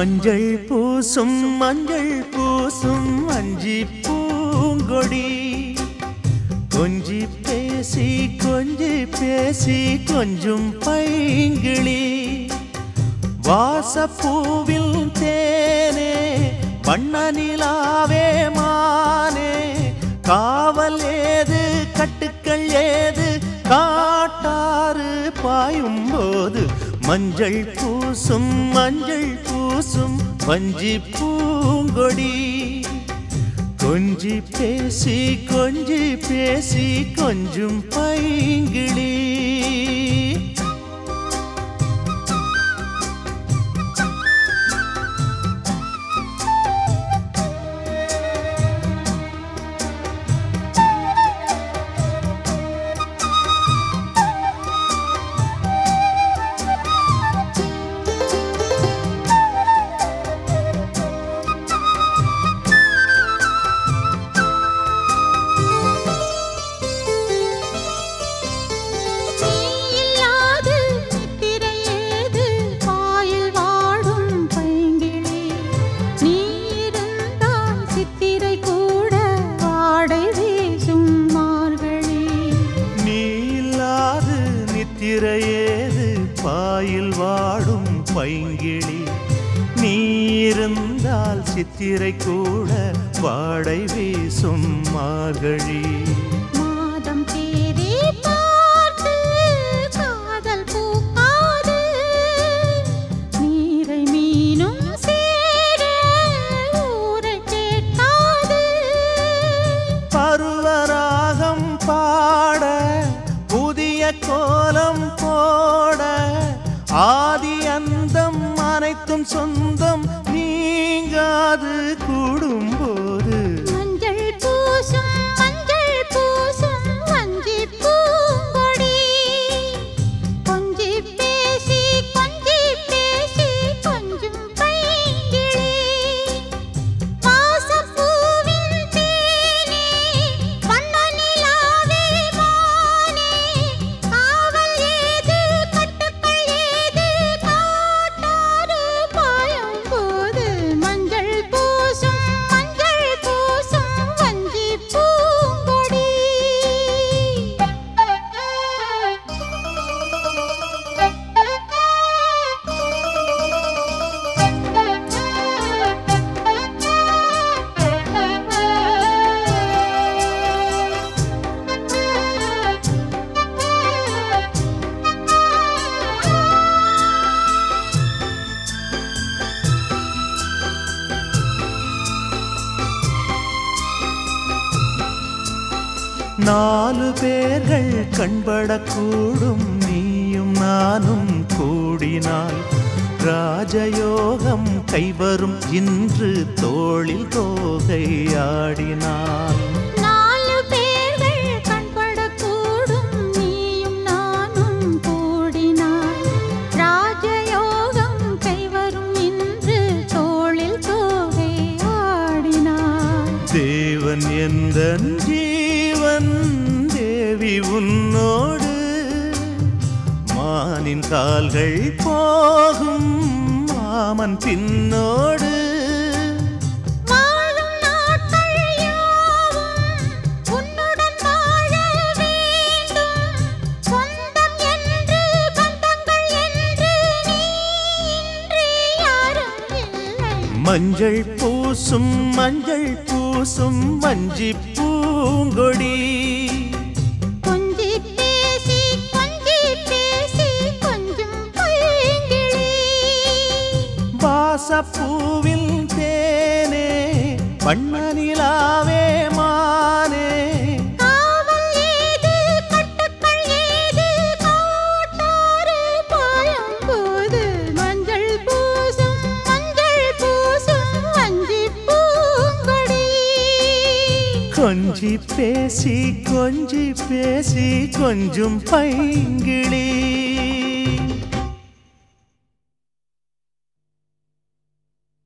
மஞ்சள் பூசும் மஞ்சள் பூசும் அஞ்சி பூங்கொடி கொஞ்சி பேசி கொஞ்சி பேசி கொஞ்சம் பைங்கிளி வாசப்பூவில் தேனே வண்ண நிலாவே மானே காவல் ஏது கட்டுக்கள் ஏது காட்டாறு பாயும் போது மஞ்சள் பூசும் மஞ்சள் பூசும் வஞ்சி பூங்கொடி கொஞ்சி பேசி கொஞ்சி பேசி கொஞ்சம் பைங்கிளி நீயில்லாது நித்திரையேது பாயில் வாடும் பைங்கிளி நீ இருந்தால் சித்திரை கூட வாடை வீசும் மார்கழி நீ இல்லாது நித்திரையேது பாயில் வாடும் பைங்கிளி நீ இருந்தால் சித்திரை கூட வாடை வீசும் மார்கழி மாதம் தேதி பார்த்து காதல் பூக்காது நீரை மீனும் சேர ஊரை கேட்காது பருவராகம் பாட புதிய கோலம் போட ஆதி அந்தம் அனைத்தும் சொந்தம் நீங்காது கூடும்போது மஞ்சள் பூசும் மஞ்சள் பூசும் வஞ்சி பூங்கொடி கொஞ்சி பேசி கொஞ்சி பேசி கொஞ்சம் பைங்கிளி வாசப்பூவின் தேனே வண்ண நிலாவே மானே காவல் ஏது கட்டுக்கள் ஏது காட்டாறு பாயும் போது மஞ்சள் பூசும் மஞ்சள் பூசும் வஞ்சி பூங்கொடி நாலு பேர்கள் கண்படக்கூடும் நீயும் நானும் கூடினால் ராஜயோகம் கைவரும் இன்று தோளில் தோகை ஆடினாள் நாலு பேர்கள் கண்படக்கூடும் நீயும் நானும் கூடினாய் ராஜயோகம் கைவரும் இன்று தோளில் தோகை ஆடினாய் தேவன் எந்த ஜீவன் தேவி உன்னோடு மானின் கால்கள் போகும் மாமன் பின்னோடு வாழும் நாட்கள் யாவும் உன்னுடன் வாழ வேண்டும் சொந்தம் என்று பந்தங்கள் என்று நீ இன்றி யாரும் இல்லை மஞ்சள் பூசும் மஞ்சள் பூசும் மஞ்சி பூங்கொடி கொஞ்சி பேசி கொஞ்சி பேசி கொஞ்சம் பைங்கிளி வாசப்பூவில் தேனே வண்ண நிலாவே மானே காவல் ஏது கட்டுக்கள் ஏது காட்டாறு பாயும் போது மஞ்சள் பூசும் மஞ்சள் பூசும் வஞ்சி பூங்கொடி கொஞ்சி பேசி கொஞ்சி பேசி கொஞ்சம் பைங்கிளி